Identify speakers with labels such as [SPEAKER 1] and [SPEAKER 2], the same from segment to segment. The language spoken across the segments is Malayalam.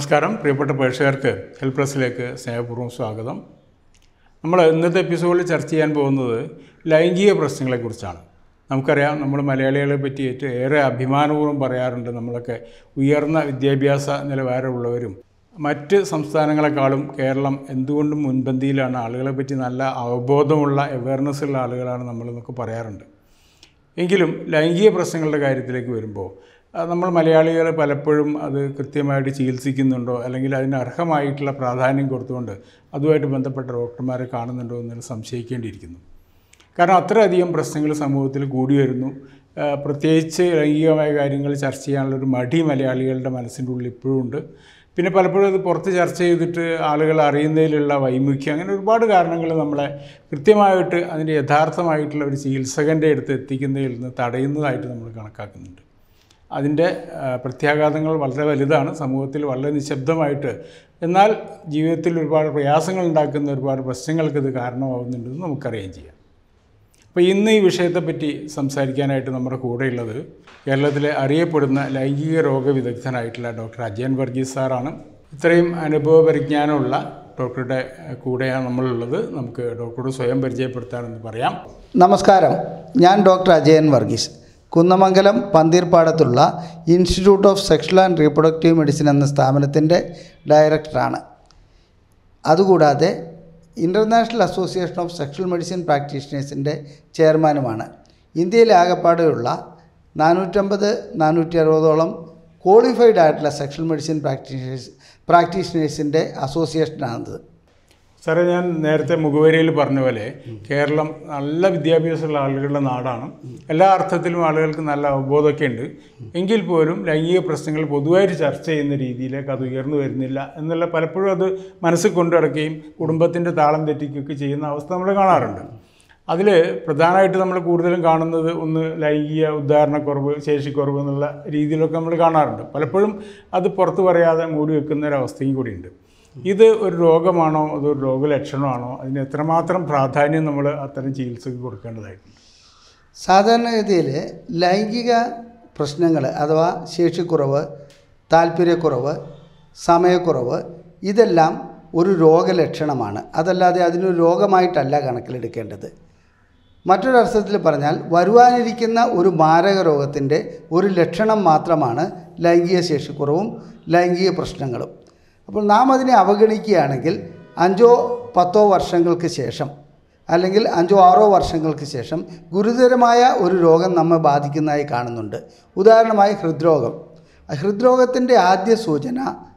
[SPEAKER 1] നമസ്കാരം പ്രിയപ്പെട്ട പ്രേക്ഷകർക്ക് ഹെൽപ്പ് പ്ലസിലേക്ക് സ്നേഹപൂർവ്വം സ്വാഗതം നമ്മൾ ഇന്നത്തെ എപ്പിസോഡിൽ ചർച്ച ചെയ്യാൻ പോകുന്നത് ലൈംഗിക പ്രശ്നങ്ങളെക്കുറിച്ചാണ് നമുക്കറിയാം നമ്മൾ മലയാളികളെ പറ്റിയിട്ട് ഏറെ അഭിമാനപൂർവ്വം പറയാറുണ്ട് നമ്മളൊക്കെ ഉയർന്ന വിദ്യാഭ്യാസ നിലവാരമുള്ളവരും മറ്റ് സംസ്ഥാനങ്ങളെക്കാളും കേരളം എന്തുകൊണ്ടും മുൻപന്തിയിലാണ് ആളുകളെ പറ്റി നല്ല അവബോധമുള്ള അവയർനെസ് ഉള്ള ആളുകളാണ് നമ്മളെന്നൊക്കെ പറയാറുണ്ട് എങ്കിലും ലൈംഗിക പ്രശ്നങ്ങളുടെ കാര്യത്തിലേക്ക് വരുമ്പോൾ ആ, നമ്മൾ മലയാളികൾ പലപ്പോഴും അത് കൃത്യമായിട്ട് ചികിത്സിക്കുന്നുണ്ടോ അല്ലെങ്കിൽ അതിന് അർഹമായിട്ടുള്ള പ്രാധാന്യം കൊടുത്തുകൊണ്ട് അതുമായിട്ട് ബന്ധപ്പെട്ട ഡോക്ടർമാരെ കാണുന്നുണ്ടോ എന്നതിൽ സംശയിക്കേണ്ടിയിരിക്കുന്നു കാരണം അത്രയധികം പ്രശ്നങ്ങൾ സമൂഹത്തിൽ കൂടി വരുന്നു ആ, പ്രത്യേകിച്ച് ലൈംഗികമായ കാര്യങ്ങൾ ചർച്ച ചെയ്യാനുള്ളൊരു മടി മലയാളികളുടെ മനസ്സിൻ്റെ ഉള്ളിൽ ഇപ്പോഴും ഉണ്ട് പിന്നെ പലപ്പോഴും അത് പുറത്ത് ചർച്ച ചെയ്തിട്ട് ആളുകൾ അറിയുന്നതിലുള്ള വൈമുഖ്യം അങ്ങനെ ഒരുപാട് കാരണങ്ങൾ നമ്മളെ കൃത്യമായിട്ട് അതിൻ്റെ യഥാർത്ഥമായിട്ടുള്ള ഒരു ചികിത്സകൻ്റെ അടുത്ത് എത്തിക്കുന്നതിൽ നിന്ന് തടയുന്നതായിട്ട് നമ്മൾ കണക്കാക്കുന്നുണ്ട് അതിൻ്റെ ആ, പ്രത്യാഘാതങ്ങൾ വളരെ വലുതാണ് സമൂഹത്തിൽ വളരെ നിശബ്ദമായിട്ട് എന്നാൽ ജീവിതത്തിൽ ഒരുപാട് പ്രയാസങ്ങൾ ഉണ്ടാക്കുന്ന ഒരുപാട് പ്രശ്നങ്ങൾക്ക് ഇത് കാരണമാവുന്നുണ്ടെന്ന് നമുക്കറിയുകയും ചെയ്യാം അപ്പോൾ ഇന്ന് ഈ വിഷയത്തെപ്പറ്റി സംസാരിക്കാനായിട്ട് നമ്മുടെ കൂടെയുള്ളത് കേരളത്തിലെ അറിയപ്പെടുന്ന ലൈംഗിക രോഗ വിദഗ്ധനായിട്ടുള്ള ഡോക്ടർ അജയൻ വർഗീസ് സാറാണ് ഇത്രയും അനുഭവ പരിജ്ഞാനമുള്ള ഡോക്ടറുടെ കൂടെയാണ് നമ്മളുള്ളത് നമുക്ക് ഡോക്ടറോട് സ്വയം പരിചയപ്പെടുത്താമെന്ന് പറയാം
[SPEAKER 2] നമസ്കാരം ഞാൻ ഡോക്ടർ അജയൻ വർഗീസ് കുന്നമംഗലം പന്തീർപ്പാടത്തുള്ള institute of sexual and reproductive medicine എന്ന സ്ഥാപനത്തിൻ്റെ ഡയറക്ടറാണ് അതുകൂടാതെ international association of sexual medicine പ്രാക്ടീഷണേഴ്സിൻ്റെ ചെയർമാനുമാണ് ഇന്ത്യയിലെ ആകപ്പാടെയുള്ള നാനൂറ്റമ്പത് നാനൂറ്റി അറുപതോളം ക്വാളിഫൈഡ് ആയിട്ടുള്ള സെക്ഷൽ മെഡിസിൻ പ്രാക്ടീഷണേഴ്സ് പ്രാക്ടീഷണേഴ്സിൻ്റെ അസോസിയേഷനാണിത്
[SPEAKER 1] സാറേ ഞാൻ നേരത്തെ മുഖവരിയിൽ പറഞ്ഞ പോലെ കേരളം നല്ല വിദ്യാഭ്യാസമുള്ള ആളുകളുടെ നാടാണ് എല്ലാ അർത്ഥത്തിലും ആളുകൾക്ക് നല്ല അവബോധമൊക്കെ ഉണ്ട് എങ്കിൽ പോലും ലൈംഗിക പ്രശ്നങ്ങൾ പൊതുവായിട്ട് ചർച്ച ചെയ്യുന്ന രീതിയിലേക്ക് അത് ഉയർന്നു വരുന്നില്ല എന്നുള്ള പലപ്പോഴും അത് മനസ്സിൽ കൊണ്ടു നടക്കുകയും കുടുംബത്തിൻ്റെ താളം തെറ്റിക്കുകയൊക്കെ ചെയ്യുന്ന അവസ്ഥ നമ്മൾ കാണാറുണ്ട് അതിൽ പ്രധാനമായിട്ട് നമ്മൾ കൂടുതലും കാണുന്നത് ഒന്ന് ലൈംഗിക ഉദാഹരണക്കുറവ് ശേഷിക്കുറവ് എന്നുള്ള രീതിയിലൊക്കെ നമ്മൾ കാണാറുണ്ട് പലപ്പോഴും അത് പുറത്ത് പറയാതെ മൂടി വെക്കുന്ന ഒരു അവസ്ഥയും കൂടിയുണ്ട് ഇത് ഒരു രോഗമാണോ അതോ ഒരു രോഗലക്ഷണമാണോ അതിന് എത്രമാത്രം പ്രാധാന്യം നമ്മൾ അത്തരം ചികിത്സയ്ക്ക് കൊടുക്കേണ്ടതായിട്ടുണ്ട്
[SPEAKER 2] സാധാരണഗതിയിൽ ലൈംഗിക പ്രശ്നങ്ങൾ അഥവാ ശേഷിക്കുറവ് താല്പര്യക്കുറവ് സമയക്കുറവ് ഇതെല്ലാം ഒരു രോഗലക്ഷണമാണ് അതല്ലാതെ അതിനൊരു രോഗമായിട്ടല്ല കണക്കിലെടുക്കേണ്ടത് മറ്റൊരർത്ഥത്തിൽ പറഞ്ഞാൽ വരുവാനിരിക്കുന്ന ഒരു മാരക രോഗത്തിൻ്റെ ഒരു ലക്ഷണം മാത്രമാണ് ലൈംഗിക ശേഷിക്കുറവും ലൈംഗിക പ്രശ്നങ്ങളും അപ്പോൾ നാം അതിനെ അവഗണിക്കുകയാണെങ്കിൽ അഞ്ചോ പത്തോ വർഷങ്ങൾക്ക് ശേഷം അല്ലെങ്കിൽ അഞ്ചോ ആറോ വർഷങ്ങൾക്ക് ശേഷം ഗുരുതരമായ ഒരു രോഗം നമ്മെ ബാധിക്കുന്നതായി കാണുന്നുണ്ട് ഉദാഹരണമായി ഹൃദ്രോഗം ഹൃദ്രോഗത്തിൻ്റെ ആദ്യ സൂചന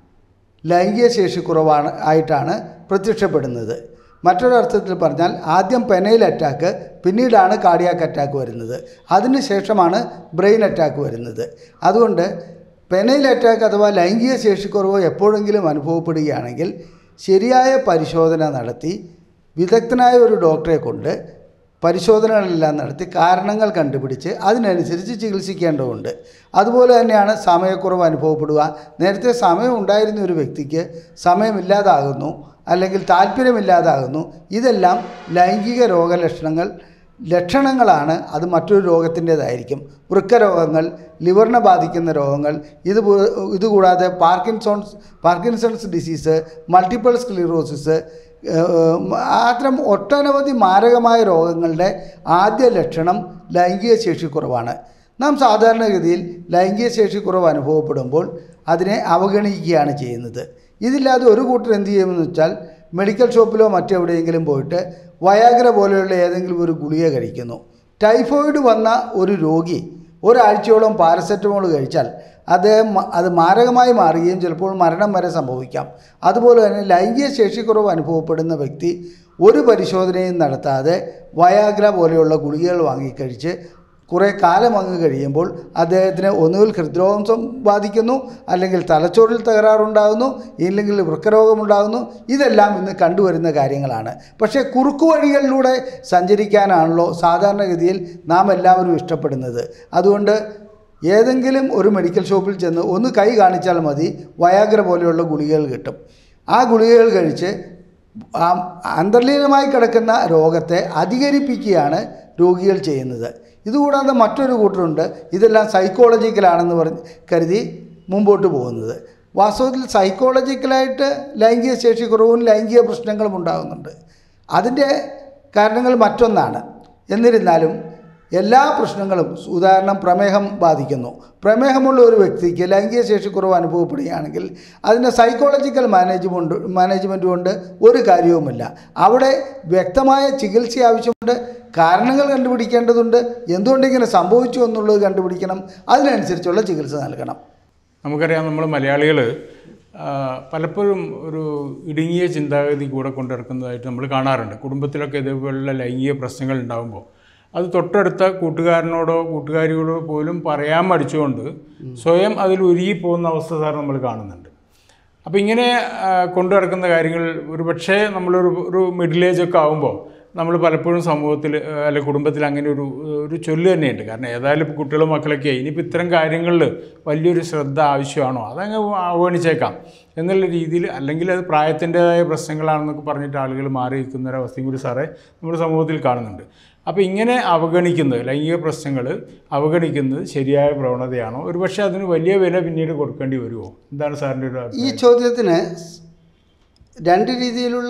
[SPEAKER 2] ലൈംഗിക ശേഷി കുറവാണ് ആയിട്ടാണ് പ്രത്യക്ഷപ്പെടുന്നത് മറ്റൊരർത്ഥത്തിൽ പറഞ്ഞാൽ ആദ്യം പെനയിൽ അറ്റാക്ക് പിന്നീടാണ് കാർഡിയാക്ക് അറ്റാക്ക് വരുന്നത് അതിനുശേഷമാണ് ബ്രെയിൻ അറ്റാക്ക് വരുന്നത് അതുകൊണ്ട് പെനയിൽ അറ്റാക്ക് അഥവാ ലൈംഗിക ശേഷിക്കുറവ് എപ്പോഴെങ്കിലും അനുഭവപ്പെടുകയാണെങ്കിൽ ശരിയായ പരിശോധന നടത്തി വിദഗ്ധനായ ഒരു ഡോക്ടറെ കൊണ്ട് പരിശോധനകളെല്ലാം നടത്തി കാരണങ്ങൾ കണ്ടുപിടിച്ച് അതിനനുസരിച്ച് ചികിത്സിക്കേണ്ടതുണ്ട് അതുപോലെ തന്നെയാണ് സമയക്കുറവ് അനുഭവപ്പെടുക നേരത്തെ സമയം ഉണ്ടായിരുന്ന ഒരു വ്യക്തിക്ക് സമയമില്ലാതാകുന്നു അല്ലെങ്കിൽ താല്പര്യമില്ലാതാകുന്നു ഇതെല്ലാം ലൈംഗിക രോഗലക്ഷണങ്ങൾ ലക്ഷണങ്ങളാണ് അത് മറ്റൊരു രോഗത്തിൻ്റേതായിരിക്കും വൃക്കരോഗങ്ങൾ ലിവറിനെ ബാധിക്കുന്ന രോഗങ്ങൾ ഇത് പോ- ഇതുകൂടാതെ Parkinson's Parkinson's disease multiple sclerosis ഏഹ്, അത്തരം ഒട്ടനവധി മാരകമായ രോഗങ്ങളുടെ ആദ്യ ലക്ഷണം ലൈംഗിക ശേഷിക്കുറവാണ് നാം സാധാരണഗതിയിൽ ലൈംഗിക ശേഷിക്കുറവ് അനുഭവപ്പെടുമ്പോൾ അതിനെ അവഗണിക്കുകയാണ് ചെയ്യുന്നത് ഇതില്ലാതെ ഒരു കൂട്ടർ എന്ത് ചെയ്യുമെന്ന് വെച്ചാൽ മെഡിക്കൽ ഷോപ്പിലോ മറ്റെവിടെയെങ്കിലും പോയിട്ട് വയാഗ്ര പോലെയുള്ള ഏതെങ്കിലും ഒരു ഗുളിക കഴിക്കുന്നു ടൈഫോയിഡ് വന്ന ഒരു രോഗി ഒരാഴ്ചയോളം പാരസെറ്റമോൾ കഴിച്ചാൽ അദ്ദേഹം മ- അത് മാരകമായി മാറുകയും ചിലപ്പോൾ മരണം വരെ സംഭവിക്കാം അതുപോലെ തന്നെ ലൈംഗിക ശേഷിക്കുറവ് അനുഭവപ്പെടുന്ന വ്യക്തി ഒരു പരിശോധനയും നടത്താതെ വയാഗ്ര പോലെയുള്ള ഗുളികകൾ വാങ്ങിക്കഴിച്ച് കുറേ കാലം അങ്ങ് കഴിയുമ്പോൾ അദ്ദേഹത്തിന് ഒന്നുകിൽ ഹൃദ്രോഗം സം- ബാധിക്കുന്നു അല്ലെങ്കിൽ തലച്ചോറിൽ തകരാറുണ്ടാകുന്നു ഇല്ലെങ്കിൽ വൃക്കരോഗമുണ്ടാകുന്നു ഇതെല്ലാം ഇന്ന് കണ്ടുവരുന്ന കാര്യങ്ങളാണ് പക്ഷേ കുറുക്കു വഴികളിലൂടെ സഞ്ചരിക്കാനാണല്ലോ സാധാരണഗതിയിൽ നാം എല്ലാവരും ഇഷ്ടപ്പെടുന്നത് അതുകൊണ്ട് ഏതെങ്കിലും ഒരു മെഡിക്കൽ ഷോപ്പിൽ ചെന്ന് ഒന്ന് കൈ കാണിച്ചാൽ മതി വയാഗ്ര പോലെയുള്ള ഗുളികകൾ കിട്ടും ആ ഗുളികകൾ കഴിച്ച് ആ അന്തർലീനമായി കിടക്കുന്ന രോഗത്തെ അധികരിപ്പിക്കുകയാണ് രോഗികൾ ചെയ്യുന്നത് ഇതുകൂടാതെ മറ്റൊരു കൂട്ടരുണ്ട് ഇതെല്ലാം സൈക്കോളജിക്കലാണെന്ന് പറഞ്ഞ് കരുതി മുമ്പോട്ട് പോകുന്നത് വാസ്തവത്തിൽ സൈക്കോളജിക്കലായിട്ട് ലൈംഗിക ശേഷി കുറവും ലൈംഗിക പ്രശ്നങ്ങളും ഉണ്ടാകുന്നുണ്ട് അതിൻ്റെ കാരണങ്ങൾ മറ്റൊന്നാണ് എന്നിരുന്നാലും എല്ലാ പ്രശ്നങ്ങളും ഉദാഹരണം പ്രമേഹം ബാധിക്കുന്നു പ്രമേഹമുള്ള ഒരു വ്യക്തിക്ക് ലൈംഗിക ശേഷി കുറവ് അനുഭവപ്പെടുകയാണെങ്കിൽ അതിന് സൈക്കോളജിക്കൽ മാനേജ്മെൻറ്റ് മാനേജ്മെൻറ്റ് കൊണ്ട് ഒരു കാര്യവുമില്ല അവിടെ വ്യക്തമായ ചികിത്സ ആവശ്യമുണ്ട് കാരണങ്ങൾ കണ്ടുപിടിക്കേണ്ടതുണ്ട് എന്തുകൊണ്ട് ഇങ്ങനെ സംഭവിച്ചു എന്നുള്ളത് കണ്ടുപിടിക്കണം അതിനനുസരിച്ചുള്ള ചികിത്സ നൽകണം
[SPEAKER 1] നമുക്കറിയാം നമ്മൾ മലയാളികൾ പലപ്പോഴും ഒരു ഇടുങ്ങിയ ചിന്താഗതി കൂടെ കൊണ്ടിറക്കുന്നതായിട്ട് നമ്മൾ കാണാറുണ്ട് കുടുംബത്തിലൊക്കെ ഇതേപോലുള്ള ലൈംഗിക പ്രശ്നങ്ങൾ ഉണ്ടാകുമ്പോൾ അത് തൊട്ടടുത്ത കൂട്ടുകാരനോടോ കൂട്ടുകാരിയോടോ പോലും പറയാൻ മടിച്ചുകൊണ്ട് സ്വയം അതിൽ ഉരുകി പോകുന്ന അവസ്ഥ സാർ നമ്മൾ കാണുന്നുണ്ട് അപ്പോൾ ഇങ്ങനെ ആ, കൊണ്ടു നടക്കുന്ന കാര്യങ്ങൾ ഒരു പക്ഷേ നമ്മളൊരു ഒരു മിഡിൽ ഏജ് ഒക്കെ ആകുമ്പോൾ നമ്മൾ പലപ്പോഴും സമൂഹത്തിൽ ആ, അല്ലെ കുടുംബത്തിൽ അങ്ങനെ ഒരു ഒരു ചൊല്ല് തന്നെയുണ്ട് കാരണം ഏതായാലും ഇപ്പോൾ കുട്ടികളും മക്കളൊക്കെ ഇനിയിപ്പോൾ ഇത്തരം കാര്യങ്ങളിൽ വലിയൊരു ശ്രദ്ധ ആവശ്യമാണോ അതങ്ങ് അവഗണിച്ചേക്കാം എന്നുള്ള രീതിയിൽ അല്ലെങ്കിൽ അത് പ്രായത്തിൻ്റെതായ പ്രശ്നങ്ങളാണെന്നൊക്കെ പറഞ്ഞിട്ട് ആളുകൾ മാറി നിൽക്കുന്ന ഒരു അവസ്ഥയും കൂടി സാറേ നമ്മുടെ സമൂഹത്തിൽ കാണുന്നുണ്ട് അപ്പോൾ ഇങ്ങനെ അവഗണിക്കുന്നത് ലൈംഗിക പ്രശ്നങ്ങൾ അവഗണിക്കുന്നത് ശരിയായ പ്രവണതയാണോ ഒരുപക്ഷെ അതിന് വലിയ വില പിന്നീട് കൊടുക്കേണ്ടി വരുമോ എന്താണ് സാറിൻ്റെ ഒരു അഭിപ്രായം?
[SPEAKER 2] ഈ ചോദ്യത്തിന് രണ്ട് രീതിയിലുള്ള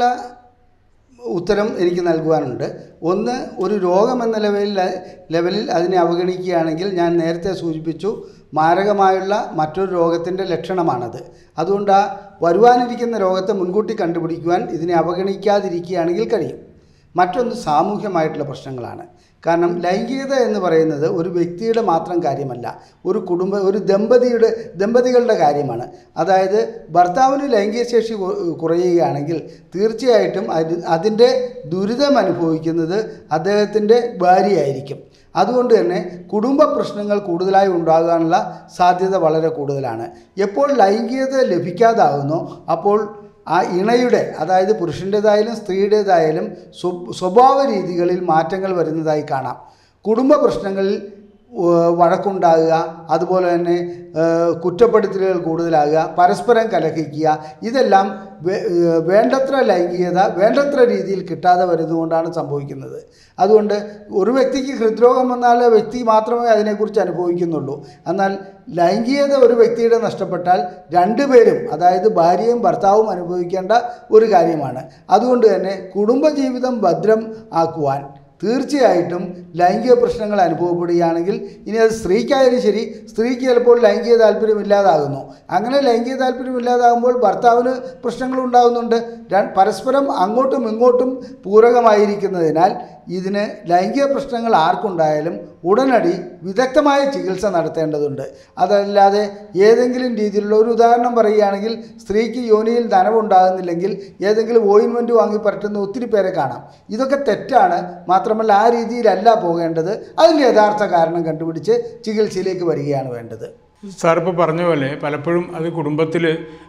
[SPEAKER 2] ഉത്തരം എനിക്ക് നൽകുവാനുണ്ട് ഒന്ന് ഒരു രോഗം എന്ന ലെവലിൽ ലെവലിൽ അതിനെ അവഗണിക്കുകയാണെങ്കിൽ ഞാൻ നേരത്തെ സൂചിപ്പിച്ചു മാരകമായുള്ള മറ്റൊരു രോഗത്തിൻ്റെ ലക്ഷണമാണത് അതുകൊണ്ട് ആ വരുവാനിരിക്കുന്ന രോഗത്തെ മുൻകൂട്ടി കണ്ടുപിടിക്കുവാൻ ഇതിനെ അവഗണിക്കാതിരിക്കുകയാണെങ്കിൽ കഴിയും മറ്റൊന്ന് സാമൂഹ്യമായിട്ടുള്ള പ്രശ്നങ്ങളാണ് കാരണം ലൈംഗികത എന്ന് പറയുന്നത് ഒരു വ്യക്തിയുടെ മാത്രം കാര്യമല്ല ഒരു കുടുംബ ഒരു ദമ്പതിയുടെ ദമ്പതികളുടെ കാര്യമാണ് അതായത് ഭർത്താവിന് ലൈംഗിക ശേഷി കു- കുറയുകയാണെങ്കിൽ തീർച്ചയായിട്ടും അത് അതിൻ്റെ ദുരിതം അനുഭവിക്കുന്നത് അദ്ദേഹത്തിൻ്റെ ഭാര്യയായിരിക്കും അതുകൊണ്ട് തന്നെ കുടുംബ പ്രശ്നങ്ങൾ കൂടുതലായി ഉണ്ടാകാനുള്ള സാധ്യത വളരെ കൂടുതലാണ് എപ്പോൾ ലൈംഗികത ലഭിക്കാതാകുന്നോ അപ്പോൾ ആ ഇണയുടെ അതായത് പുരുഷൻ്റേതായാലും സ്ത്രീയുടേതായാലും സ്വ- സ്വഭാവ രീതികളിൽ മാറ്റങ്ങൾ വരുന്നതായി കാണാം കുടുംബ പ്രശ്നങ്ങളിൽ ഏഹ്, വഴക്കുണ്ടാകുക അതുപോലെ തന്നെ ഏഹ്, കുറ്റപ്പെടുത്തലുകൾ കൂടുതലാകുക പരസ്പരം കലഹിക്കുക ഇതെല്ലാം വേ- ഏഹ്, വേണ്ടത്ര ലൈംഗികത വേണ്ടത്ര രീതിയിൽ കിട്ടാതെ വരുന്നതുകൊണ്ടാണ് സംഭവിക്കുന്നത് അതുകൊണ്ട് ഒരു വ്യക്തിക്ക് ഹൃദ്രോഗം വന്നാൽ ആ വ്യക്തി മാത്രമേ അതിനെക്കുറിച്ച് അനുഭവിക്കുന്നുള്ളൂ എന്നാൽ ലൈംഗികത ഒരു വ്യക്തിയുടെ നഷ്ടപ്പെട്ടാൽ രണ്ടുപേരും അതായത് ഭാര്യയും ഭർത്താവും അനുഭവിക്കേണ്ട ഒരു കാര്യമാണ് അതുകൊണ്ട് തന്നെ കുടുംബജീവിതം ഭദ്രം ആക്കുവാൻ തീർച്ചയായിട്ടും ലൈംഗിക പ്രശ്നങ്ങൾ അനുഭവപ്പെടുകയാണെങ്കിൽ ഇനി അത് സ്ത്രീക്കായാലും ശരി സ്ത്രീക്ക് ചിലപ്പോൾ ലൈംഗിക താല്പര്യം ഇല്ലാതാകുന്നു അങ്ങനെ ലൈംഗിക താല്പര്യം ഇല്ലാതാകുമ്പോൾ ഭർത്താവിന് പ്രശ്നങ്ങൾ ഉണ്ടാകുന്നുണ്ട് ര- പരസ്പരം അങ്ങോട്ടും ഇങ്ങോട്ടും പൂരകമായിരിക്കുന്നതിനാൽ ഇതിന് ലൈംഗിക പ്രശ്നങ്ങൾ ആർക്കുണ്ടായാലും ഉടനടി വിദഗ്ധമായ ചികിത്സ നടത്തേണ്ടതുണ്ട് അതല്ലാതെ ഏതെങ്കിലും രീതിയിലുള്ള ഒരു ഉദാഹരണം പറയുകയാണെങ്കിൽ സ്ത്രീക്ക് യോനിയിൽ നനവുണ്ടാകുന്നില്ലെങ്കിൽ ഏതെങ്കിലും ഓയിൻമെൻറ്റ് വാങ്ങി പരട്ടുന്ന ഒത്തിരി പേരെ കാണാം ഇതൊക്കെ തെറ്റാണ് മാത്രമല്ല ആ രീതിയിലല്ല പോകേണ്ടത് അതിൻ്റെ യഥാർത്ഥ കാരണം കണ്ടുപിടിച്ച് ചികിത്സയിലേക്ക് വരികയാണ് വേണ്ടത്
[SPEAKER 1] സാർ ഇപ്പോൾ പറഞ്ഞ പോലെ പലപ്പോഴും അത് കുടുംബത്തിൽ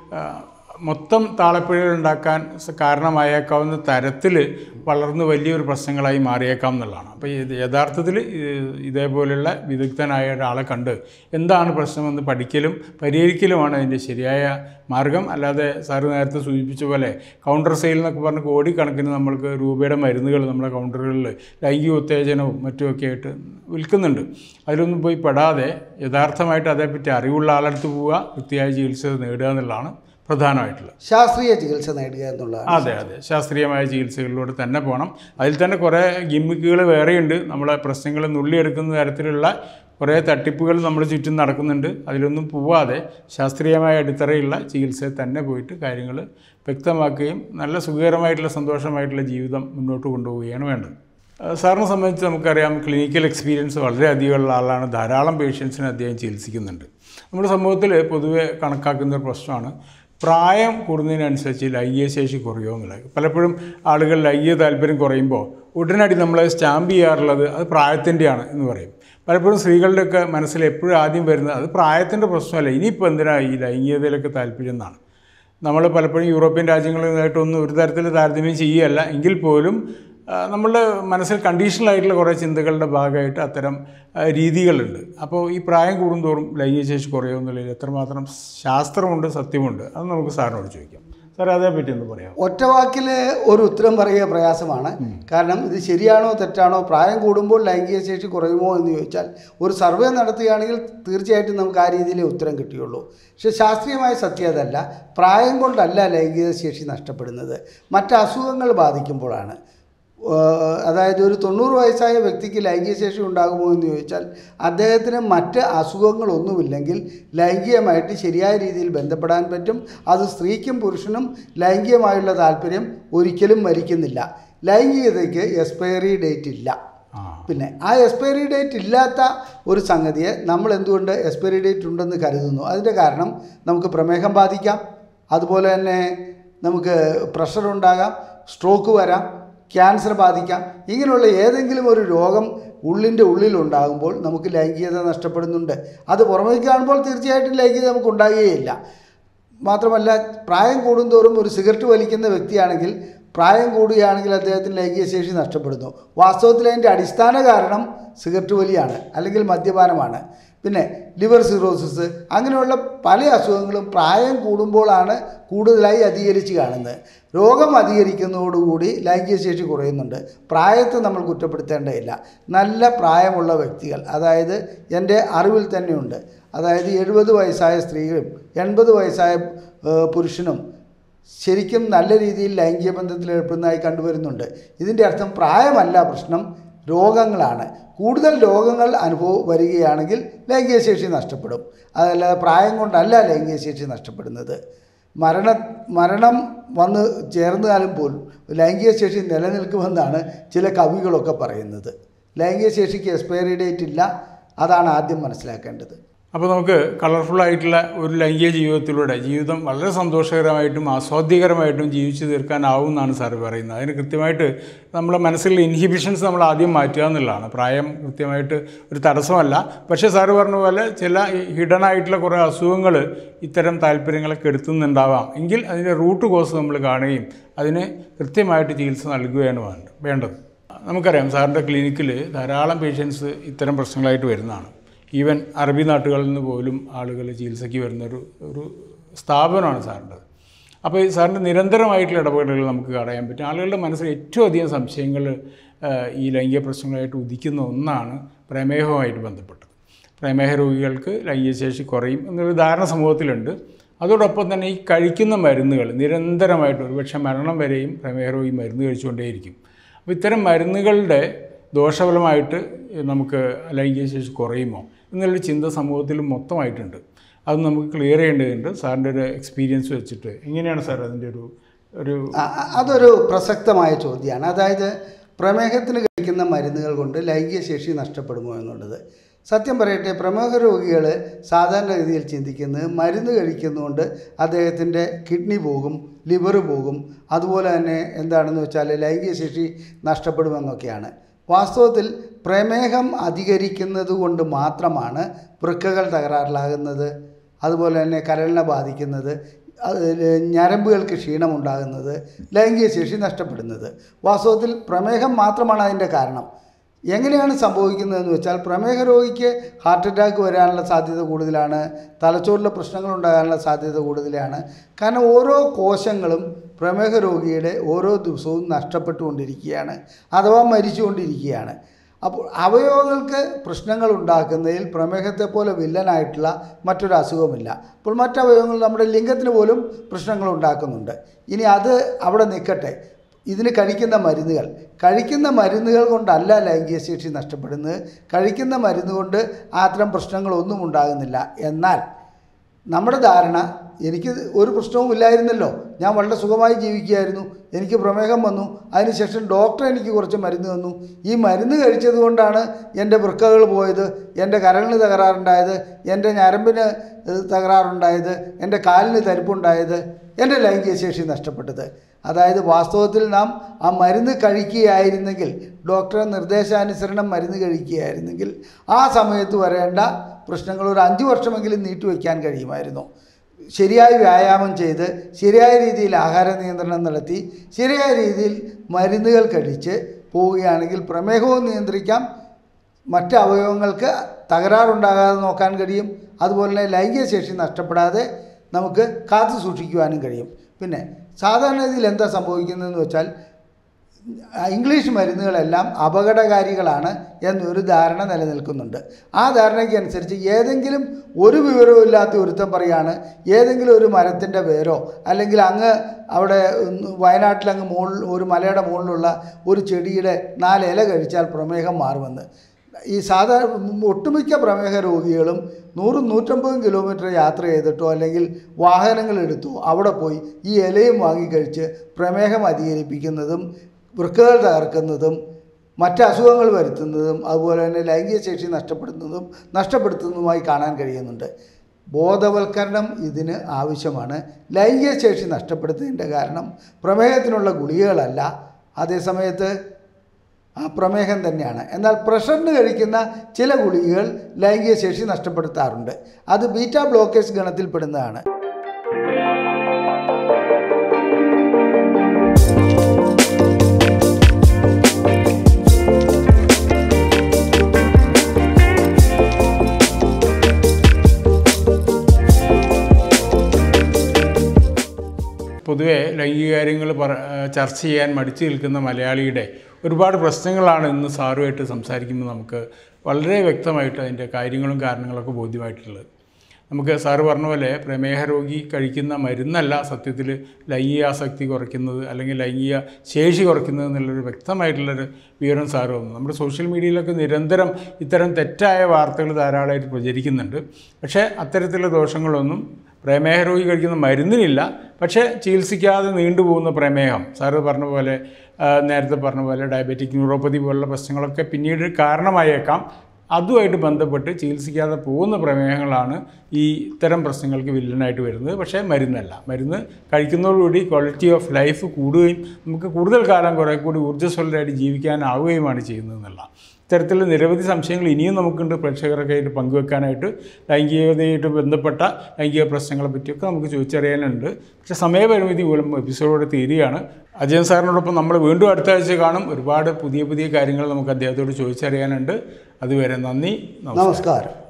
[SPEAKER 1] മൊത്തം താളപ്പിഴകൾ ഉണ്ടാക്കാൻ സ- കാരണമായേക്കാവുന്ന തരത്തിൽ വളർന്ന് വലിയൊരു പ്രശ്നങ്ങളായി മാറിയേക്കാം എന്നുള്ളതാണ് അപ്പോൾ ഇത് യഥാർത്ഥത്തിൽ ഇത് ഇതേപോലെയുള്ള വിദഗ്ധനായ ഒരാളെ കണ്ട് എന്താണ് പ്രശ്നമെന്ന് പഠിക്കലും പരിഹരിക്കലുമാണ് അതിൻ്റെ ശരിയായ മാർഗം അല്ലാതെ സാറ് നേരത്തെ സൂചിപ്പിച്ച പോലെ കൗണ്ടർ സെയിൽ എന്നൊക്കെ പറഞ്ഞ് കോടിക്കണക്കിന് നമ്മൾക്ക് രൂപയുടെ മരുന്നുകൾ നമ്മുടെ കൗണ്ടറുകളിൽ ലൈംഗിക ഉത്തേജനവും മറ്റുമൊക്കെ ആയിട്ട് വിൽക്കുന്നുണ്ട് അതിലൊന്നും പോയി പെടാതെ യഥാർത്ഥമായിട്ട് അതേപ്പറ്റി അറിവുള്ള ആളടുത്ത് പോവുക വൃത്തിയായ ചികിത്സ നേടുക എന്നുള്ളതാണ് പ്രധാനമായിട്ടുള്ളത്
[SPEAKER 2] ശാസ്ത്രീയ ചികിത്സ നേടുക എന്നുള്ളതാണ്
[SPEAKER 1] അതെ അതെ ശാസ്ത്രീയമായ ചികിത്സകളിലൂടെ തന്നെ പോകണം അതിൽ തന്നെ കുറേ ഗിമ്മിക്കുകൾ വേറെയുണ്ട് നമ്മളെ പ്രശ്നങ്ങൾ നുള്ളിയെടുക്കുന്ന തരത്തിലുള്ള കുറേ തട്ടിപ്പുകൾ നമ്മൾ ചുറ്റും നടക്കുന്നുണ്ട് അതിലൊന്നും പോവാതെ ശാസ്ത്രീയമായ അടിത്തറയുള്ള ചികിത്സയിൽ തന്നെ പോയിട്ട് കാര്യങ്ങൾ വ്യക്തമാക്കുകയും നല്ല സുഖകരമായിട്ടുള്ള സന്തോഷമായിട്ടുള്ള ജീവിതം മുന്നോട്ട് കൊണ്ടുപോവുകയാണ് വേണ്ടത് ആ, സാറിനെ സംബന്ധിച്ച് നമുക്കറിയാം ക്ലിനിക്കൽ എക്സ്പീരിയൻസ് വളരെ അധികമുള്ള ആളാണ് ധാരാളം പേഷ്യൻസിനെ അദ്ദേഹം ചികിത്സിക്കുന്നുണ്ട് നമ്മുടെ സമൂഹത്തിൽ പൊതുവെ കണക്കാക്കുന്ന ഒരു പ്രശ്നമാണ് പ്രായം കൂടുന്നതിനനുസരിച്ച് ലൈംഗിക ശേഷി കുറയുമോ എന്നുള്ളത് പലപ്പോഴും ആളുകൾ ലൈംഗിക താല്പര്യം കുറയുമ്പോൾ ഉടനടി നമ്മൾ സ്റ്റാമ്പ് ചെയ്യാറുള്ളത് അത് പ്രായത്തിൻ്റെയാണ് എന്ന് പറയും പലപ്പോഴും സ്ത്രീകളുടെയൊക്കെ മനസ്സിൽ എപ്പോഴും ആദ്യം വരുന്നത് അത് പ്രായത്തിൻ്റെ പ്രശ്നമല്ല ഇനിയിപ്പോൾ എന്തിനാ ഈ ലൈംഗികതയിലൊക്കെ താല്പര്യം എന്നാണ് നമ്മൾ പലപ്പോഴും യൂറോപ്യൻ രാജ്യങ്ങളുമായിട്ടൊന്നും ഒരു തരത്തിൽ താരതമ്യം ചെയ്യുകയല്ല എങ്കിൽ പോലും ആ, നമ്മളുടെ മനസ്സിൽ കണ്ടീഷണലായിട്ടുള്ള കുറേ ചിന്തകളുടെ ഭാഗമായിട്ട് അത്തരം ആ, രീതികളുണ്ട് അപ്പോൾ ഈ പ്രായം കൂടുന്തോറും ലൈംഗിക ശേഷി കുറയുമെന്നുള്ളതിൽ എത്രമാത്രം ശാസ്ത്രമുണ്ട് സത്യമുണ്ട് അത് നമുക്ക് സാറിനോട് ചോദിക്കാം സാർ അതേപ്പറ്റി ഒന്ന് പറയാം
[SPEAKER 2] ഒറ്റ വാക്കിൽ ഒരു ഉത്തരം പറയുക പ്രയാസമാണ് കാരണം ഇത് ശരിയാണോ തെറ്റാണോ പ്രായം കൂടുമ്പോൾ ലൈംഗിക ശേഷി കുറയുമോ എന്ന് ചോദിച്ചാൽ ഒരു സർവേ നടത്തുകയാണെങ്കിൽ തീർച്ചയായിട്ടും നമുക്ക് ആ രീതിയിലേ ഉത്തരം കിട്ടുകയുള്ളൂ പക്ഷേ ശാസ്ത്രീയമായ സത്യം അതല്ല പ്രായം കൊണ്ടല്ല ലൈംഗിക ശേഷി നഷ്ടപ്പെടുന്നത് മറ്റ് അസുഖങ്ങൾ ബാധിക്കുമ്പോഴാണ് ഏഹ് അതായത് ഒരു തൊണ്ണൂറ് വയസ്സായ വ്യക്തിക്ക് ലൈംഗിക ശേഷി ഉണ്ടാകുമോ എന്ന് ചോദിച്ചാൽ അദ്ദേഹത്തിന് മറ്റ് അസുഖങ്ങളൊന്നുമില്ലെങ്കിൽ ലൈംഗികമായിട്ട് ശരിയായ രീതിയിൽ ബന്ധപ്പെടാൻ പറ്റും അത് സ്ത്രീക്കും പുരുഷനും ലൈംഗികമായുള്ള താല്പര്യം ഒരിക്കലും മരിക്കുന്നില്ല ലൈംഗികതയ്ക്ക് എക്സ്പയറി ഡേറ്റ് ഇല്ല
[SPEAKER 1] ആ
[SPEAKER 2] പിന്നെ ആ എക്സ്പയറി ഡേറ്റ് ഇല്ലാത്ത ഒരു സംഗതിയെ നമ്മൾ എന്തുകൊണ്ട് എക്സ്പയറി ഡേറ്റ് ഉണ്ടെന്ന് കരുതുന്നു അതിൻ്റെ കാരണം നമുക്ക് പ്രമേഹം ബാധിക്കാം അതുപോലെ തന്നെ നമുക്ക് പ്രഷർ ഉണ്ടാകാം സ്ട്രോക്ക് വരാം ക്യാൻസർ ബാധിക്കാം ഇങ്ങനെയുള്ള ഏതെങ്കിലും ഒരു രോഗം ഉള്ളിൻ്റെ ഉള്ളിലുണ്ടാകുമ്പോൾ നമുക്ക് ലൈംഗികത നഷ്ടപ്പെടുന്നുണ്ട് അത് പുറമേക്ക് കാണുമ്പോൾ തീർച്ചയായിട്ടും ലൈംഗികത നമുക്ക് ഉണ്ടാകുകയില്ല മാത്രമല്ല പ്രായം കൂടുന്തോറും ഒരു സിഗരറ്റ് വലിക്കുന്ന വ്യക്തിയാണെങ്കിൽ പ്രായം കൂടുകയാണെങ്കിൽ അദ്ദേഹത്തിന് ലൈംഗിക ശേഷി നഷ്ടപ്പെടുന്നു വാസ്തവത്തിൽ അതിൻ്റെ അടിസ്ഥാന കാരണം സിഗരറ്റ് വലിയാണ് അല്ലെങ്കിൽ മദ്യപാനമാണ് പിന്നെ ലിവർ സിറോസിസ് അങ്ങനെയുള്ള പല അസുഖങ്ങളും പ്രായം കൂടുമ്പോഴാണ് കൂടുതലായി അധികരിച്ച് കാണുന്നത് രോഗം അധികരിക്കുന്നതോടുകൂടി ലൈംഗിക ശേഷി കുറയുന്നുണ്ട് പ്രായത്തെ നമ്മൾ കുറ്റപ്പെടുത്തേണ്ടതില്ല നല്ല പ്രായമുള്ള വ്യക്തികൾ അതായത് എൻ്റെ അറിവിൽ തന്നെയുണ്ട് അതായത് എഴുപത് വയസ്സായ സ്ത്രീകളും എൺപത് വയസ്സായ ഏഹ്, പുരുഷനും ശരിക്കും നല്ല രീതിയിൽ ലൈംഗിക ബന്ധത്തിൽ ഏർപ്പെടുന്നതായി കണ്ടുവരുന്നുണ്ട് ഇതിൻ്റെ അർത്ഥം പ്രായമല്ല പ്രശ്നം രോഗങ്ങളാണ് കൂടുതൽ രോഗങ്ങൾ അനുഭവം വരികയാണെങ്കിൽ ലൈംഗിക ശേഷി നഷ്ടപ്പെടും അതല്ലാതെ പ്രായം കൊണ്ടല്ല ലൈംഗിക ശേഷി നഷ്ടപ്പെടുന്നത് മരണ മരണം വന്ന് ചേർന്നാലും പോലും ലൈംഗിക ശേഷി നിലനിൽക്കുമെന്നാണ് ചില കവികളൊക്കെ പറയുന്നത് ലൈംഗിക ശേഷിക്ക് എക്സ്പയറി ഡേറ്റ് ഇല്ല അതാണ് ആദ്യം മനസ്സിലാക്കേണ്ടത്
[SPEAKER 1] അപ്പോൾ നമുക്ക് കളർഫുൾ ആയിട്ടുള്ള ഒരു ലൈംഗിക ജീവിതത്തിലൂടെ ജീവിതം വളരെ സന്തോഷകരമായിട്ടും ആസ്വാദ്യകരമായിട്ടും ജീവിച്ചു തീർക്കാനാവും എന്നാണ് സാറ് പറയുന്നത് അതിന് കൃത്യമായിട്ട് നമ്മുടെ മനസ്സിലുള്ള ഇൻഹിബിഷൻസ് നമ്മൾ ആദ്യം മാറ്റുക എന്നുള്ളതാണ് പ്രായം കൃത്യമായിട്ട് ഒരു തടസ്സമല്ല പക്ഷേ സാറ് പറഞ്ഞ പോലെ ചില ഹിഡൻ ആയിട്ടുള്ള കുറേ അസുഖങ്ങൾ ഇത്തരം താല്പര്യങ്ങളെ കെടുത്തുന്നുണ്ടാവാം എങ്കിൽ അതിൻ്റെ റൂട്ട് കോസ് നമ്മൾ കാണുകയും അതിന് കൃത്യമായിട്ട് ചികിത്സ നൽകുകയാണ് വേണ്ട വേണ്ടത് നമുക്കറിയാം സാറിൻ്റെ ക്ലിനിക്കിൽ ധാരാളം പേഷ്യൻസ് ഇത്തരം പ്രശ്നങ്ങളായിട്ട് വരുന്നതാണ് ഈവൻ അറബി നാട്ടുകളിൽ നിന്ന് പോലും ആളുകൾ ചികിത്സയ്ക്ക് വരുന്ന ഒരു ഒരു സ്ഥാപനമാണ് സാറിൻ്റെത് അപ്പോൾ ഈ സാറിൻ്റെ നിരന്തരമായിട്ടുള്ള ഇടപെടലുകൾ നമുക്ക് അറിയാൻ പറ്റും ആളുകളുടെ മനസ്സിൽ ഏറ്റവും അധികം സംശയങ്ങൾ ആ, ഈ ലൈംഗിക പ്രശ്നങ്ങളായിട്ട് ഉദിക്കുന്ന ഒന്നാണ് പ്രമേഹവുമായിട്ട് ബന്ധപ്പെട്ടത് പ്രമേഹ രോഗികൾക്ക് ലൈംഗിക ശേഷി കുറയും എന്നൊരു ധാരണ സമൂഹത്തിലുണ്ട് അതോടൊപ്പം തന്നെ ഈ കഴിക്കുന്ന മരുന്നുകൾ നിരന്തരമായിട്ട് ഒരുപക്ഷെ മരണം വരെയും പ്രമേഹ രോഗി മരുന്ന് കഴിച്ചുകൊണ്ടേയിരിക്കും അപ്പോൾ ഇത്തരം മരുന്നുകളുടെ ദോഷഫലമായിട്ട് നമുക്ക് ലൈംഗിക ശേഷി കുറയുമോ എന്നുള്ളൊരു ചിന്ത സമൂഹത്തിൽ മൊത്തമായിട്ടുണ്ട് അത് നമുക്ക് ക്ലിയർ ചെയ്യേണ്ടതുണ്ട് സാറിൻ്റെ ഒരു എക്സ്പീരിയൻസ് വെച്ചിട്ട് എങ്ങനെയാണ് സാർ അതിൻ്റെ ഒരു ഒരു
[SPEAKER 2] അ- അ- അതൊരു പ്രസക്തമായ ചോദ്യമാണ് അതായത് പ്രമേഹത്തിന് കഴിക്കുന്ന മരുന്നുകൾ കൊണ്ട് ലൈംഗിക ശേഷി നഷ്ടപ്പെടുമോ എന്നുള്ളത് സത്യം പറയട്ടെ പ്രമേഹ രോഗികൾ സാധാരണഗതിയിൽ ചിന്തിക്കുന്നത് മരുന്ന് കഴിക്കുന്നതുകൊണ്ട് അദ്ദേഹത്തിൻ്റെ കിഡ്നി പോകും ലിവർ പോകും അതുപോലെ തന്നെ എന്താണെന്ന് വെച്ചാൽ ലൈംഗിക ശേഷി നഷ്ടപ്പെടുമെന്നൊക്കെയാണ് വാസ്തവത്തിൽ പ്രമേഹം അധികരിക്കുന്നത് കൊണ്ട് മാത്രമാണ് വൃക്കകൾ തകരാറിലാകുന്നത് അതുപോലെ തന്നെ കരളിനെ ബാധിക്കുന്നത് അതിൽ ഞരമ്പുകൾക്ക് ക്ഷീണമുണ്ടാകുന്നത് ലൈംഗിക ശേഷി നഷ്ടപ്പെടുന്നത് വാസ്തവത്തിൽ പ്രമേഹം മാത്രമാണ് അതിൻ്റെ കാരണം എങ്ങനെയാണ് സംഭവിക്കുന്നതെന്ന് വെച്ചാൽ പ്രമേഹ രോഗിക്ക് ഹാർട്ട് അറ്റാക്ക് വരാനുള്ള സാധ്യത കൂടുതലാണ് തലച്ചോറിലെ പ്രശ്നങ്ങൾ ഉണ്ടാകാനുള്ള സാധ്യത കൂടുതലാണ് കാരണം ഓരോ കോശങ്ങളും പ്രമേഹ രോഗിയുടെ ഓരോ ദിവസവും നഷ്ടപ്പെട്ടുകൊണ്ടിരിക്കുകയാണ് അഥവാ മരിച്ചുകൊണ്ടിരിക്കുകയാണ് അപ്പോൾ അവയവങ്ങൾക്ക് പ്രശ്നങ്ങൾ ഉണ്ടാക്കുന്നതിൽ പ്രമേഹത്തെ പോലെ വില്ലനായിട്ടുള്ള മറ്റൊരു അസുഖമില്ല അപ്പോൾ മറ്റവയവങ്ങൾ നമ്മുടെ ലിംഗത്തിന് പോലും പ്രശ്നങ്ങൾ ഉണ്ടാക്കുന്നുണ്ട് ഇനി അത് അവിടെ നിൽക്കട്ടെ ഇതിന് കഴിക്കുന്ന മരുന്നുകൾ കഴിക്കുന്ന മരുന്നുകൾ കൊണ്ടല്ല ലൈംഗിക ശേഷി നഷ്ടപ്പെടുന്നത് കഴിക്കുന്ന മരുന്ന് കൊണ്ട് അത്തരം പ്രശ്നങ്ങളൊന്നും ഉണ്ടാകുന്നില്ല എന്നാൽ നമ്മുടെ ധാരണ എനിക്ക് ഒരു പ്രശ്നവും ഇല്ലായിരുന്നല്ലോ ഞാൻ വളരെ സുഖമായി ജീവിക്കുകയായിരുന്നു എനിക്ക് പ്രമേഹം വന്നു അതിനുശേഷം ഡോക്ടർ എനിക്ക് കുറച്ച് മരുന്ന് തന്നു ഈ മരുന്ന് കഴിച്ചത് കൊണ്ടാണ് എൻ്റെ വൃക്കകൾ പോയത് എൻ്റെ കരളിന് തകരാറുണ്ടായത് എൻ്റെ ഞരമ്പിന് ഏഹ്, തകരാറുണ്ടായത് എൻ്റെ കാലിന് തരിപ്പുണ്ടായത് എൻ്റെ ലൈംഗിക ശേഷി നഷ്ടപ്പെട്ടത് അതായത് വാസ്തവത്തിൽ നാം ആ മരുന്ന് കഴിക്കുകയായിരുന്നെങ്കിൽ ഡോക്ടറെ നിർദ്ദേശാനുസരണം മരുന്ന് കഴിക്കുകയായിരുന്നെങ്കിൽ ആ സമയത്ത് വരേണ്ട പ്രശ്നങ്ങൾ ഒരു അഞ്ച് വർഷമെങ്കിലും നീട്ടിവെക്കാൻ കഴിയുമായിരുന്നു ശരിയായി വ്യായാമം ചെയ്ത് ശരിയായ രീതിയിൽ ആഹാര നിയന്ത്രണം നടത്തി ശരിയായ രീതിയിൽ മരുന്നുകൾ കഴിച്ച് പോവുകയാണെങ്കിൽ പ്രമേഹവും നിയന്ത്രിക്കാം മറ്റ് അവയവങ്ങൾക്ക് തകരാറുണ്ടാകാതെ നോക്കാൻ കഴിയും അതുപോലെ തന്നെ ലൈംഗിക ശേഷി നഷ്ടപ്പെടാതെ നമുക്ക് കാത്തു സൂക്ഷിക്കുവാനും കഴിയും പിന്നെ സാധാരണ ഇതിൽ എന്താ സംഭവിക്കുന്നതെന്ന് വെച്ചാൽ ഇംഗ്ലീഷ് മരുന്നുകളെല്ലാം അപകടകാരികളാണ് എന്നൊരു ധാരണ നിലനിൽക്കുന്നുണ്ട് ആ ധാരണയ്ക്ക് അനുസരിച്ച് ഏതെങ്കിലും ഒരു വിവരവും ഇല്ലാത്ത ഒരുത്തം പറയാണ് ഏതെങ്കിലും ഒരു മരത്തിൻ്റെ വേരോ അല്ലെങ്കിൽ അങ്ങ് അവിടെ ഒന്ന് വയനാട്ടിൽ അങ്ങ് മുകളിൽ ഒരു മലയുടെ മുകളിലുള്ള ഒരു ചെടിയുടെ നാല് ഇല കഴിച്ചാൽ പ്രമേഹം മാറുമെന്ന് ഈ സാധാരണ ഒട്ടുമിക്ക പ്രമേഹ രോഗികളും നൂറും നൂറ്റമ്പതും കിലോമീറ്റർ യാത്ര ചെയ്തിട്ടോ അല്ലെങ്കിൽ വാഹനങ്ങൾ എടുത്തോ അവിടെ പോയി ഈ ഇലയും വാങ്ങിക്കഴിച്ച് പ്രമേഹം അധികരിപ്പിക്കുന്നതും വൃക്കകൾ തകർക്കുന്നതും മറ്റ് അസുഖങ്ങൾ വരുത്തുന്നതും അതുപോലെ തന്നെ ലൈംഗിക ശേഷി നഷ്ടപ്പെടുന്നതും നഷ്ടപ്പെടുത്തുന്നതുമായി കാണാൻ കഴിയുന്നുണ്ട് ബോധവൽക്കരണം ഇതിന് ആവശ്യമാണ് ലൈംഗിക ശേഷി നഷ്ടപ്പെടുത്തുന്നതിൻ്റെ കാരണം പ്രമേഹത്തിനുള്ള ഗുളികകളല്ല അതേസമയത്ത് ആ പ്രമേഹം തന്നെയാണ് എന്നാൽ പ്രഷറിന് കഴിക്കുന്ന ചില ഗുളികകൾ ലൈംഗിക ശേഷി നഷ്ടപ്പെടുത്താറുണ്ട് അത് ബീറ്റ ബ്ലോക്കേഴ്സ് ഗണത്തിൽപ്പെടുന്നതാണ്
[SPEAKER 1] പൊതുവെ ലൈംഗിക കാര്യങ്ങൾ പറ ചർച്ച ചെയ്യാൻ മടിച്ചു നിൽക്കുന്ന മലയാളിയുടെ ഒരുപാട് പ്രശ്നങ്ങളാണ് ഇന്ന് സാറുമായിട്ട് സംസാരിക്കുമ്പോൾ നമുക്ക് വളരെ വ്യക്തമായിട്ട് അതിൻ്റെ കാര്യങ്ങളും കാരണങ്ങളൊക്കെ ബോധ്യമായിട്ടുള്ളത് നമുക്ക് സാറ് പറഞ്ഞ പോലെ പ്രമേഹ രോഗി കഴിക്കുന്ന മരുന്നല്ല സത്യത്തിൽ ലൈംഗികാസക്തി കുറയ്ക്കുന്നത് അല്ലെങ്കിൽ ലൈംഗിക ശേഷി കുറയ്ക്കുന്നത് എന്നുള്ളൊരു വ്യക്തമായിട്ടുള്ളൊരു വിവരം സാറ് വന്നു നമ്മുടെ സോഷ്യൽ മീഡിയയിലൊക്കെ നിരന്തരം ഇത്തരം തെറ്റായ വാർത്തകൾ ധാരാളമായിട്ട് പ്രചരിക്കുന്നുണ്ട് പക്ഷേ അത്തരത്തിലുള്ള ദോഷങ്ങളൊന്നും പ്രമേഹ രോഗി കഴിക്കുന്ന മരുന്നിനില്ല പക്ഷേ ചികിത്സിക്കാതെ നീണ്ടുപോകുന്ന പ്രമേഹം സാറ് പറഞ്ഞ പോലെ ആ, നേരത്തെ പറഞ്ഞ പോലെ ഡയബറ്റിക് ന്യൂറോപ്പതി പോലുള്ള പ്രശ്നങ്ങളൊക്കെ പിന്നീട് കാരണമായേക്കാം അതുമായിട്ട് ബന്ധപ്പെട്ട് ചികിത്സിക്കാതെ പോകുന്ന പ്രമേഹങ്ങളാണ് ഈ ഇത്തരം പ്രശ്നങ്ങൾക്ക് വില്ലനായിട്ട് വരുന്നത് പക്ഷേ മരുന്നല്ല മരുന്ന് കഴിക്കുന്നതോടുകൂടി ക്വാളിറ്റി ഓഫ് ലൈഫ് കൂടുകയും നമുക്ക് കൂടുതൽ കാലം കുറേ കൂടി ഊർജ്ജസ്വലരായിട്ട് ജീവിക്കാനാവുകയുമാണ് ചെയ്യുന്നത് എന്നുള്ള ഇത്തരത്തിലുള്ള നിരവധി സംശയങ്ങൾ ഇനിയും നമുക്കുണ്ട് പ്രേക്ഷകരൊക്കെ ആയിട്ട് പങ്കുവെക്കാനായിട്ട് ലൈംഗികതയായിട്ട് ബന്ധപ്പെട്ട ലൈംഗിക പ്രശ്നങ്ങളെ പറ്റിയൊക്കെ നമുക്ക് ചോദിച്ചറിയാനുണ്ട് പക്ഷേ സമയപരിമിതി മൂലം എപ്പിസോഡോടെ തീരുകയാണ് അജയൻ സാറിനോടൊപ്പം നമ്മൾ വീണ്ടും അടുത്ത ആഴ്ച കാണും ഒരുപാട് പുതിയ പുതിയ കാര്യങ്ങൾ നമുക്ക് അദ്ദേഹത്തോട് ചോദിച്ചറിയാനുണ്ട് അതുവരെ നന്ദി നമസ്കാരം
[SPEAKER 2] നമസ്കാരം